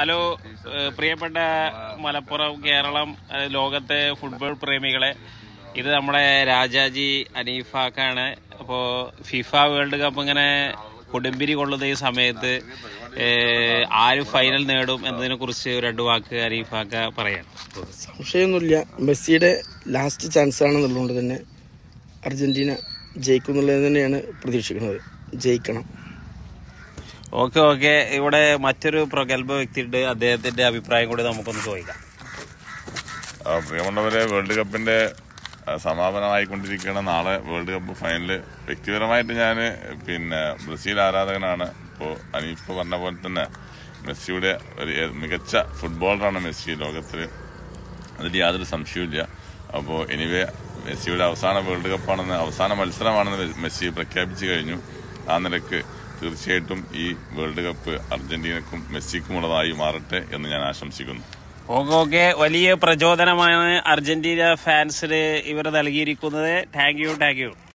hello ഏഹ് പ്രിയപ്പെട്ട മലപ്പുറം കേരളം ഏഹ് ലോകത്തെ football പ്രേമികളെ ഇത് നമ്മുടെ രാജാജി അനീഫാക്കാണ് അപ്പോൾ ഫിഫ വേൾഡ് കപ്പ് ഇങ്ങനെ കൊടുമ്പിരി കൊള്ളുന്ന ഈ സമയത്ത് ഏഹ് ആര് ഫൈനൽ നേടും എന്നതിനെ കുറിച്ച് രണ്ട് വാക്ക് അനീഫാക്ക പറയാം സംശയമൊന്നുമില്ല മെസ്സിയുടെ ലാസ്റ്റ് ചാൻസ് ആണെന്നുള്ളതുകൊണ്ട് തന്നെ അർജന്റീന ജയിക്കും എന്നുള്ളത് തന്നെയാണ് പ്രതീക്ഷിക്കുന്നത് ജയിക്കണം ഓക്കെ ഓക്കെ ഇവിടെ മറ്റൊരു പ്രഗത്ഭ വ്യക്തിയുണ്ട് അദ്ദേഹത്തിന്റെ അഭിപ്രായം കൂടി നമുക്കൊന്ന് ചോദിക്കാം ആ, പ്രിയമുള്ളവരെ വേൾഡ് കപ്പിന്റെ ആ, സമാപനമായിക്കൊണ്ടിരിക്കുകയാണ് നാളെ വേൾഡ് കപ്പ് ഫൈനല് വ്യക്തിപരമായിട്ട് ഞാൻ പിന്നെ ബ്രസീൽ ആരാധകനാണ് ഇപ്പോൾ അനീഫ് പറഞ്ഞ പോലെ തന്നെ മെസ്സിയുടെ ഒരു ഏ- മികച്ച ഫുട്ബോളറാണ് മെസ്സി ലോകത്തിൽ അതിൽ യാതൊരു സംശയവുമില്ല അപ്പോൾ എനിവേ മെസ്സിയുടെ അവസാന വേൾഡ് കപ്പാണെന്ന് അവസാന മത്സരമാണെന്ന് മെസ്സി പ്രഖ്യാപിച്ചു കഴിഞ്ഞു ആ നിലക്ക് തീർച്ചയായിട്ടും ഈ വേൾഡ് കപ്പ് അർജന്റീനക്കും മെസ്സിക്കുമുള്ളതായി മാറട്ടെ എന്ന് ഞാൻ ആശംസിക്കുന്നു ഓക്കെ ഓക്കെ വലിയ പ്രചോദനമാണ് അർജന്റീന ഫാൻസിന് ഇവർ നൽകിയിരിക്കുന്നത് താങ്ക് യു താങ്ക് യു